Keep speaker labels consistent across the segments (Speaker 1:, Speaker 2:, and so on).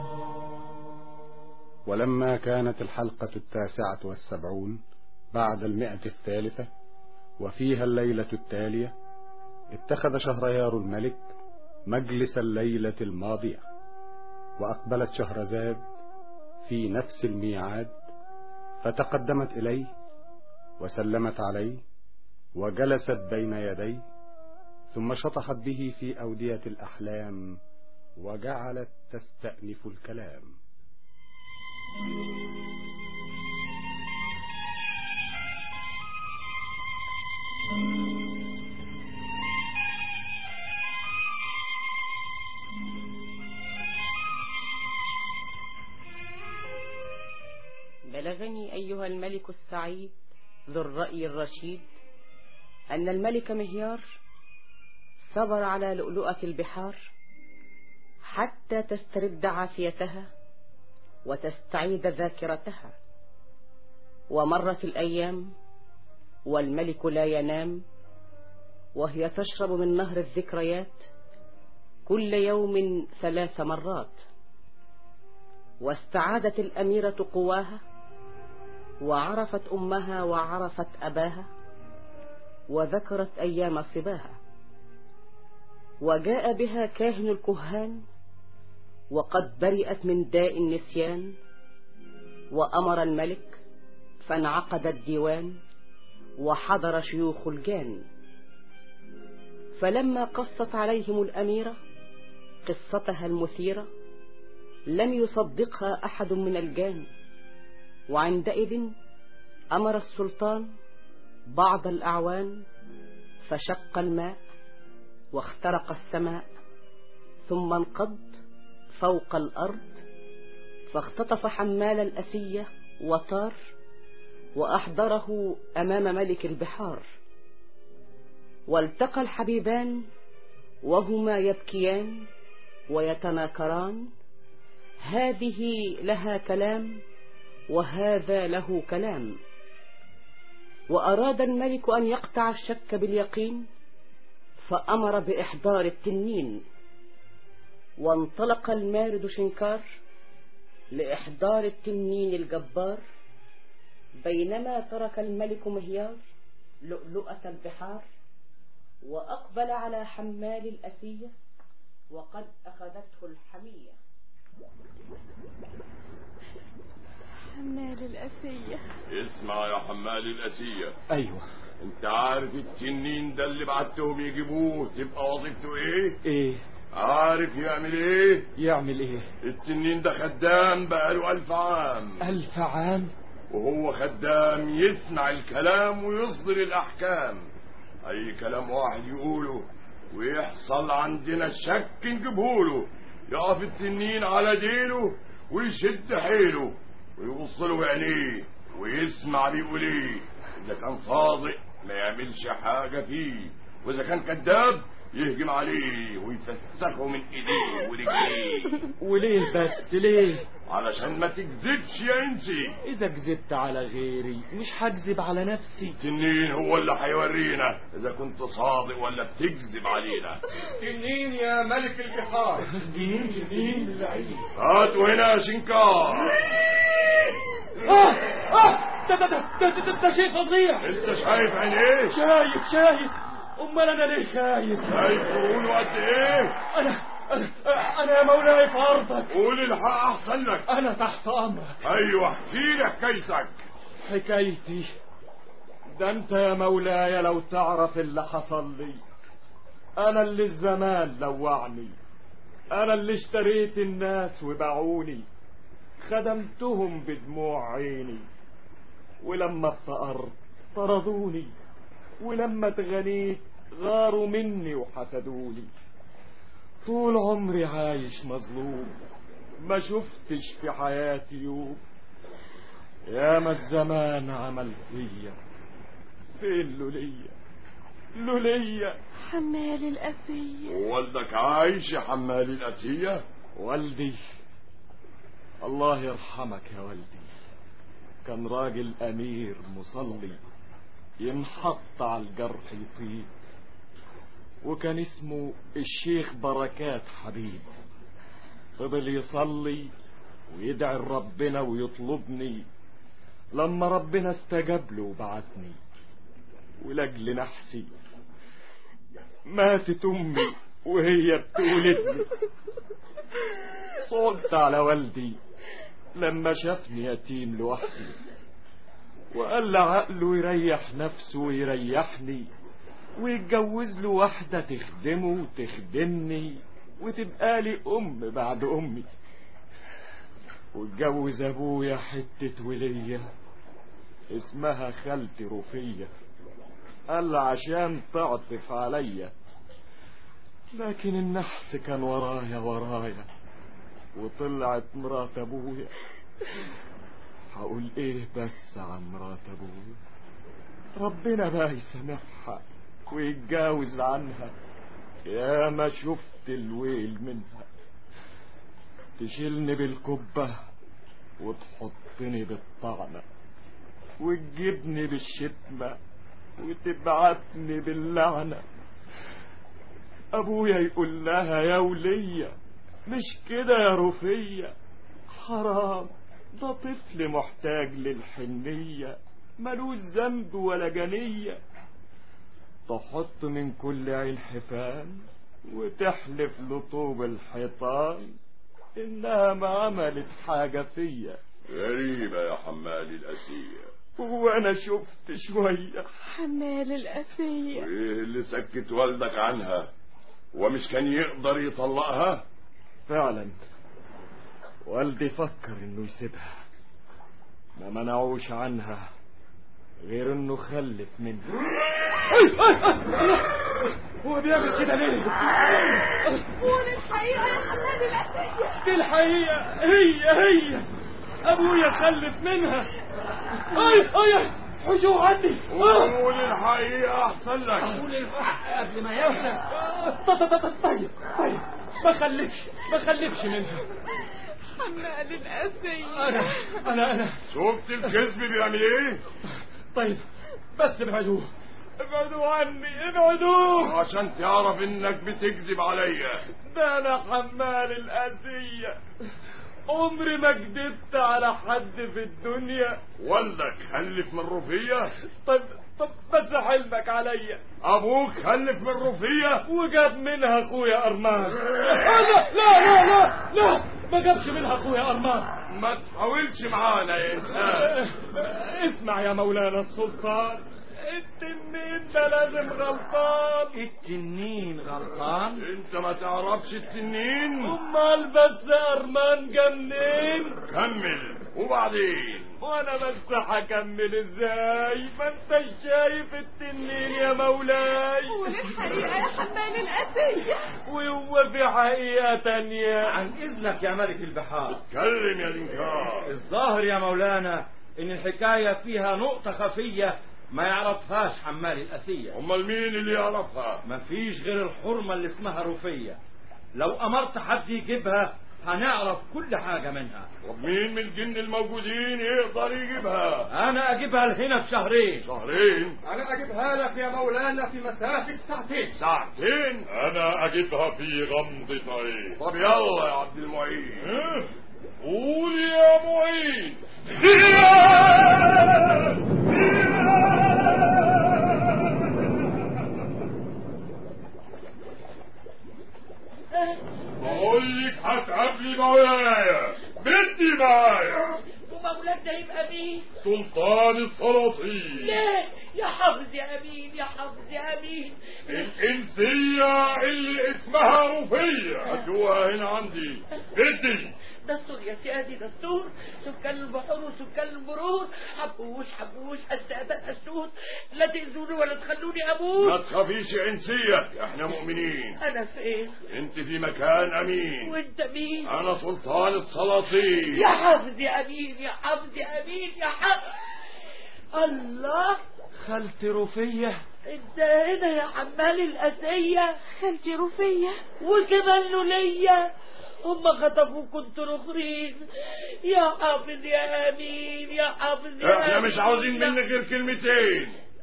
Speaker 1: ولما كانت الحلقة التاسعة والسبعون بعد المئة الثالثة وفيها الليلة التالية اتخذ شهريار الملك مجلس الليلة الماضية وأقبلت شهرزاد في نفس الميعاد فتقدمت إليه وسلمت عليه وجلست بين يديه ثم شطحت به في أودية الأحلام وجعلت تستأنف الكلام
Speaker 2: بلغني أيها الملك السعيد ذو الرأي الرشيد أن الملك مهيار صبر على لؤلؤة البحار حتى تسترد عافيتها وتستعيد ذاكرتها ومرت الأيام والملك لا ينام وهي تشرب من نهر الذكريات كل يوم ثلاث مرات واستعادت الأميرة قواها وعرفت أمها وعرفت أباها وذكرت أيام صباها وجاء بها كاهن الكهان وقد برئت من داء النسيان وأمر الملك فانعقد الديوان وحضر شيوخ الجان فلما قصت عليهم الأميرة قصتها المثيرة لم يصدقها أحد من الجان وعندئذ أمر السلطان بعض الأعوان فشق الماء واخترق السماء ثم انقض فوق الأرض فاختطف حمال الأسية وطار وأحضره أمام ملك البحار والتقى الحبيبان وهما يبكيان ويتناكران هذه لها كلام وهذا له كلام وأراد الملك أن يقطع الشك باليقين فأمر بإحضار التنين وانطلق المارد شنكار لإحضار التنين الجبار بينما ترك الملك مهيار لؤلؤة البحار وأقبل على حمال الأسية وقد أخذته الحمية
Speaker 3: حمال الأسية
Speaker 4: اسمع يا حمال الأسية
Speaker 5: ايوه
Speaker 4: انت عارف التنين ده اللي بعتهم يجيبوه تبقى وظيفته ايه
Speaker 5: ايه
Speaker 4: عارف يعمل ايه
Speaker 5: يعمل ايه
Speaker 4: التنين ده خدام بقاله ألف عام
Speaker 5: الف عام
Speaker 4: وهو خدام يسمع الكلام ويصدر الأحكام أي كلام واحد يقوله ويحصل عندنا الشك نجيبهوله يقف التنين على ديله ويشد حيله ويبص له بعينيه ويسمع بيقول ايه إذا كان صادق ما يعملش حاجة فيه وإذا كان كذاب يهجم عليه ويفسخه من ايديه ورجليه
Speaker 5: وليه بس ليه
Speaker 4: علشان ما تكذبش يا انسي
Speaker 5: اذا كذبت على غيري مش هكذب على نفسي
Speaker 4: التنين هو اللي هيورينا اذا كنت صادق ولا بتكذب علينا
Speaker 5: تنين يا ملك البحار تنين تنين بالعيد
Speaker 4: هاتوا هنا يا شنكار
Speaker 5: اه اه ده ده ده ده, ده, ده شيء فظيع
Speaker 4: انت شايف عينيه
Speaker 5: شايف شايف امال انا ليه خايف
Speaker 4: شايف قول قد ايه
Speaker 5: انا انا انا يا مولاي في ارضك
Speaker 4: قول الحق احسن لك
Speaker 5: انا تحت امرك
Speaker 4: ايوه احكي لي حكايتك
Speaker 5: حكايتي ده انت يا مولاي لو تعرف اللي حصل لي انا اللي الزمان لوعني انا اللي اشتريت الناس وباعوني خدمتهم بدموع عيني ولما افتقرت طردوني ولما اتغنيت غاروا مني وحسدوني طول عمري عايش مظلوم ما شفتش في حياتي يوم ياما الزمان عمل فيا فين لوليا لوليا
Speaker 3: حمال الأسية
Speaker 4: والدك عايش يا حمال الأتية
Speaker 5: والدي الله يرحمك يا والدي كان راجل أمير مصلي ينحط على الجرح يطيب وكان اسمه الشيخ بركات حبيب
Speaker 6: فضل يصلي ويدعي ربنا ويطلبني لما ربنا استجاب له وبعتني ولأجل نحسي ماتت أمي وهي بتولدني صعبت على والدي لما شافني يتيم لوحدي وقال لعقله يريح نفسه ويريحني ويتجوز له واحدة تخدمه وتخدمني وتبقى لي أم بعد أمي واتجوز أبويا حتة ولية اسمها خالتي رفية قال عشان تعطف عليا لكن النحس كان ورايا ورايا وطلعت مرات ابويا هقول ايه بس عن مرات ابويا ربنا بقى يسامحها ويتجاوز عنها يا ما شفت الويل منها تشيلني بالكبة وتحطني بالطعنة وتجيبني بالشتمة وتبعتني باللعنة أبويا يقول لها يا ولية مش كده يا رفية حرام ده طفل محتاج للحنية ملوش ذنب ولا جنية تحط من كل عين حفان وتحلف لطوب الحيطان إنها ما عملت حاجة فيا
Speaker 4: غريبة يا حمال الأسية
Speaker 6: وأنا شفت شوية
Speaker 3: حمال الأسية
Speaker 4: وإيه اللي سكت والدك عنها ومش كان يقدر يطلقها
Speaker 6: فعلا والدي فكر انه يسيبها ما منعوش عنها غير انه خلف منها
Speaker 5: هو بيعمل كده ليه؟
Speaker 3: قول الحقيقة يا حمال الأسية
Speaker 5: دي الحقيقة هي هي أبويا خلف منها أي أي حشو عني
Speaker 4: قول الحقيقة أحسن لك
Speaker 5: قول الحق قبل ما يفهم طيب طيب ما خلفش ما خلفش منها
Speaker 3: حمال الأسية
Speaker 5: أنا أنا أنا
Speaker 4: شفت الكذب بيعمل إيه؟
Speaker 5: طيب بس ابعدوه ابعدوا عني ابعدوه
Speaker 4: عشان تعرف إنك بتكذب عليا
Speaker 6: ده انا حمال الأذية عمري ما كدبت على حد في الدنيا
Speaker 4: والدك خلف من رفية
Speaker 6: طب طب بس حلمك عليا
Speaker 4: أبوك خلف من رفية
Speaker 6: وجاب منها اخويا ارمان
Speaker 5: لا لا لا لا لا ما جابش منها اخويا ارمان
Speaker 4: ما تحاولش معانا يا إنسان
Speaker 6: اسمع يا مولانا السلطان التنين ده لازم غلطان
Speaker 5: التنين غلطان
Speaker 4: انت ما تعرفش التنين
Speaker 6: امال بس ارمان جا منين
Speaker 4: كمل وبعدين
Speaker 6: وانا بس هكمل ازاي ما انت شايف التنين يا مولاي
Speaker 3: قول الحقيقة يا حمال الأسية
Speaker 6: وهو في حقيقة تانية
Speaker 5: عن إذنك يا ملك البحار
Speaker 4: اتكلم يا دنكار
Speaker 5: الظاهر يا مولانا إن الحكاية فيها نقطة خفية ما يعرفهاش حمال الأسية
Speaker 4: امال مين اللي يعرفها
Speaker 5: مفيش غير الحرمة اللي اسمها رفية لو أمرت حد يجيبها هنعرف كل حاجة منها
Speaker 4: طب مين من الجن الموجودين يقدر يجيبها
Speaker 5: أنا أجيبها لهنا في شهرين
Speaker 4: شهرين
Speaker 5: أنا أجيبها لك يا مولانا في مسافة ساعتين
Speaker 4: ساعتين
Speaker 7: أنا أجدها في غمض عين
Speaker 4: طب يلا يا عبد المعين
Speaker 7: قول يا معين بقول لك هتقابلي مولاي بدي معايا
Speaker 2: ومولاك ده يبقى مين؟
Speaker 7: سلطان السلاطين
Speaker 2: لا يا حافظ يا امين يا حافظ يا امين
Speaker 7: الإنسية اللي اسمها رفية
Speaker 4: هاتوها هنا عندي
Speaker 7: بدي
Speaker 2: دستور يا سيادي دستور سكان البحور وسكان البرور حبوش حبوش السادة الأسود لا تأذوني ولا تخلوني
Speaker 4: ما
Speaker 2: أموت
Speaker 4: تخافيش يا انسية احنا مؤمنين
Speaker 2: أنا فين
Speaker 4: انت في مكان امين
Speaker 2: وأنت مين
Speaker 4: انا سلطان السلاطين
Speaker 2: يا حافظ يا أمين يا حافظ يا أمين يا حافظ الله
Speaker 6: خالتي رفية
Speaker 2: انت هنا يا حمال الأسية
Speaker 3: خالتي رفية
Speaker 2: وكمان ليا هم خطفوا كنت رخرين يا حافظ يا امين يا حافظ يا
Speaker 4: احنا
Speaker 2: أمين.
Speaker 4: مش عاوزين منك غير كلمتين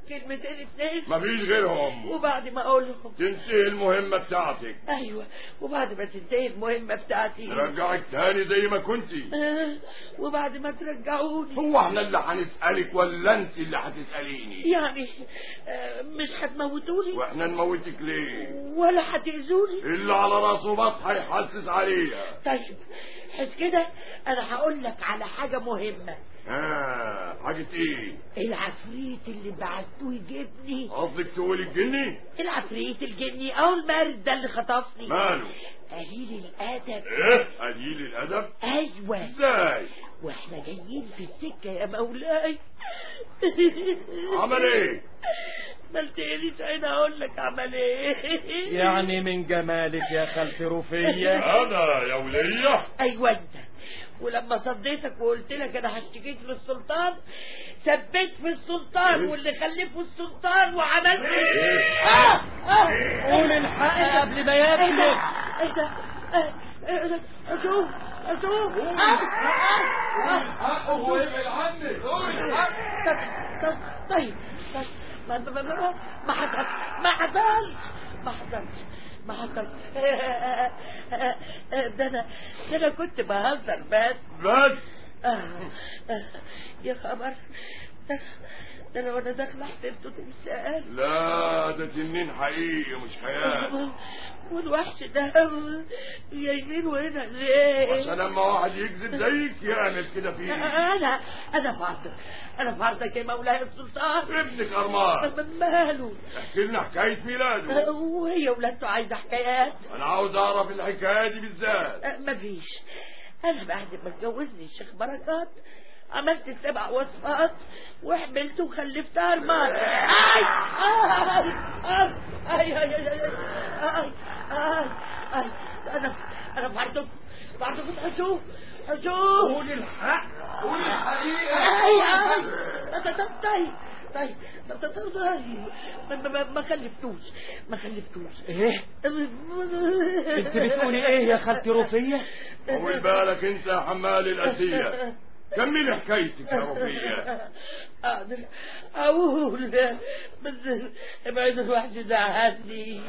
Speaker 2: كلمتين اتنين
Speaker 4: مفيش غيرهم
Speaker 2: وبعد ما اقولهم
Speaker 4: تنتهي المهمة بتاعتك
Speaker 2: ايوه وبعد ما تنتهي المهمة بتاعتي
Speaker 4: نرجعك تاني زي ما كنتي
Speaker 2: آه، وبعد ما ترجعوني
Speaker 4: هو احنا اللي هنسألك ولا انت اللي هتسأليني
Speaker 2: يعني آه، مش هتموتوني
Speaker 4: واحنا نموتك ليه
Speaker 2: ولا هتأذوني
Speaker 4: اللي على راسه بط هيحسس عليها
Speaker 2: طيب حس كده انا هقول لك على حاجة مهمة
Speaker 4: اه حاجة ايه
Speaker 2: العفريت اللي بعتوه يجيبني
Speaker 4: قصدك تقول الجني
Speaker 2: العفريت الجني او المارد ده اللي خطفني
Speaker 4: ماله
Speaker 2: قليل الادب
Speaker 4: ايه قليل الادب
Speaker 2: ايوه
Speaker 4: ازاي
Speaker 2: واحنا جايين في السكة يا مولاي
Speaker 4: عمل ايه
Speaker 2: ما قلتليش انا اقول لك عمل ايه
Speaker 6: يعني من جمالك يا خالتي رفية
Speaker 7: انا يا ولية
Speaker 2: ايوه انت ولما صديتك وقلت لك انا هشتكيك للسلطان ثبت في السلطان واللي خلفه السلطان وعملت آه آه
Speaker 6: قول الحق قبل ما
Speaker 2: ايه ده
Speaker 6: ياكلك
Speaker 2: ايه ده آه، آه، آه، اشوف اشوف آه، آه، آه.
Speaker 7: وابعد عني
Speaker 2: طب طب طيب طيب ما ما ما ما حصل ما حصلش ما حصلش ما حصلش ده انا ده انا كنت بهزر بس
Speaker 4: بس
Speaker 2: آه، آه، يا خبر ده ده انا وانا داخله حسبته تمثال
Speaker 4: لا ده تنين حقيقي مش خيال
Speaker 2: والوحش ده جايبين هنا ليه؟
Speaker 4: عشان لما واحد يكذب زيك يعمل كده فيه
Speaker 2: انا انا فاضل انا فاضلك يا مولاي السلطان
Speaker 4: ابنك ارمان
Speaker 2: ماله
Speaker 4: احكي لنا حكاية ميلاده
Speaker 2: وهي ولادته عايزه حكايات
Speaker 4: انا عاوز اعرف الحكاية دي بالذات
Speaker 2: أه، مفيش انا بعد ما اتجوزني الشيخ بركات عملت سبع وصفات وحملت وخلفت ارمان اي اي اي اي اي اي اي اي اي انا انا بعرضكم بعرضكم اشوف اشوف
Speaker 6: قول الحق
Speaker 7: قول الحقيقة
Speaker 2: اي اي طيب طيب طيب طيب طيب ما- ما- ما- ما خلفتوش ما خلفتوش
Speaker 6: ايه انت بتقولي ايه يا خالتي رفية
Speaker 4: طول بالك انت يا حمال الاسية كمل حكايتك يا رفية
Speaker 2: أقدر أقول بس ابعد الواحد زعلني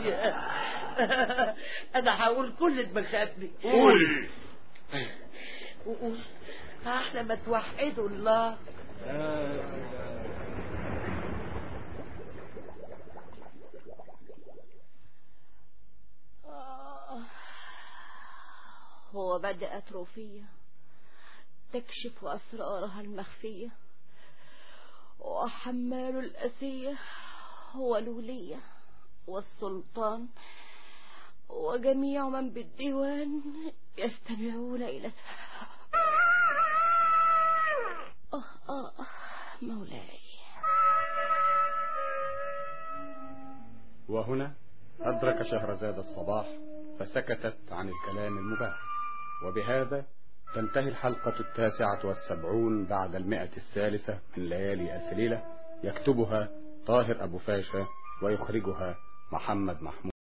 Speaker 2: أنا هقول كل المخافني
Speaker 4: قولي
Speaker 2: وقول أحلى ما توحدوا الله
Speaker 3: وبدأت رفية تكشف أسرارها المخفية وحمال الأسية هو الولية والسلطان وجميع من بالديوان يستمعون إلى آه آه آه مولاي
Speaker 1: وهنا أدرك شهرزاد الصباح فسكتت عن الكلام المباح وبهذا تنتهي الحلقة التاسعة والسبعون بعد المئة الثالثة من ليالي ألف ليلة يكتبها طاهر أبو فاشا ويخرجها محمد محمود